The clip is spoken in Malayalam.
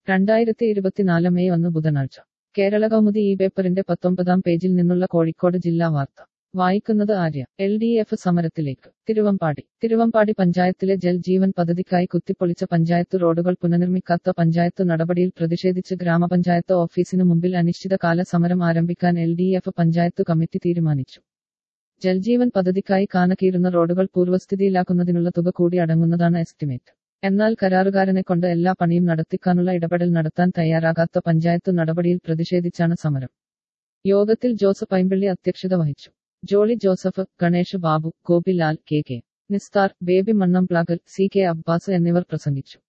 രണ്ടായിരത്തി ഇരുപത്തിനാല് മെയ് ഒന്ന് ബുധനാഴ്ച കേരള കൗമുദി ഈ പേപ്പറിന്റെ പത്തൊമ്പതാം പേജിൽ നിന്നുള്ള കോഴിക്കോട് ജില്ലാ വാർത്ത വായിക്കുന്നത് ആര്യ എൽ ഡി എഫ് സമരത്തിലേക്ക് തിരുവമ്പാടി തിരുവമ്പാടി പഞ്ചായത്തിലെ ജൽ ജീവൻ പദ്ധതിക്കായി കുത്തിപ്പൊളിച്ച പഞ്ചായത്ത് റോഡുകൾ പുനർനിർമ്മിക്കാത്ത പഞ്ചായത്ത് നടപടിയിൽ പ്രതിഷേധിച്ച് ഗ്രാമപഞ്ചായത്ത് ഓഫീസിനു മുമ്പിൽ അനിശ്ചിതകാല സമരം ആരംഭിക്കാൻ L D F panchayat committee തീരുമാനിച്ചു ജൽജീവൻ പദ്ധതിക്കായി കാനകീറുന്ന റോഡുകൾ പൂർവ്വസ്ഥിതിയിലാക്കുന്നതിനുള്ള തുക കൂടി അടങ്ങുന്നതാണ് എസ്റ്റിമേറ്റ് എന്നാൽ കരാറുകാരനെ കൊണ്ട് എല്ലാ പണിയും നടത്തിക്കാനുള്ള ഇടപെടൽ നടത്താൻ തയ്യാറാകാത്ത പഞ്ചായത്ത് നടപടിയിൽ പ്രതിഷേധിച്ചാണ് സമരം യോഗത്തിൽ ജോസഫ് പൈമ്പിള്ളി അധ്യക്ഷത വഹിച്ചു Jolly Joseph Ganesh Babu Gopilal K K Nisthar Baby Mannamplakal C K Abbas എന്നിവർ പ്രസംഗിച്ചു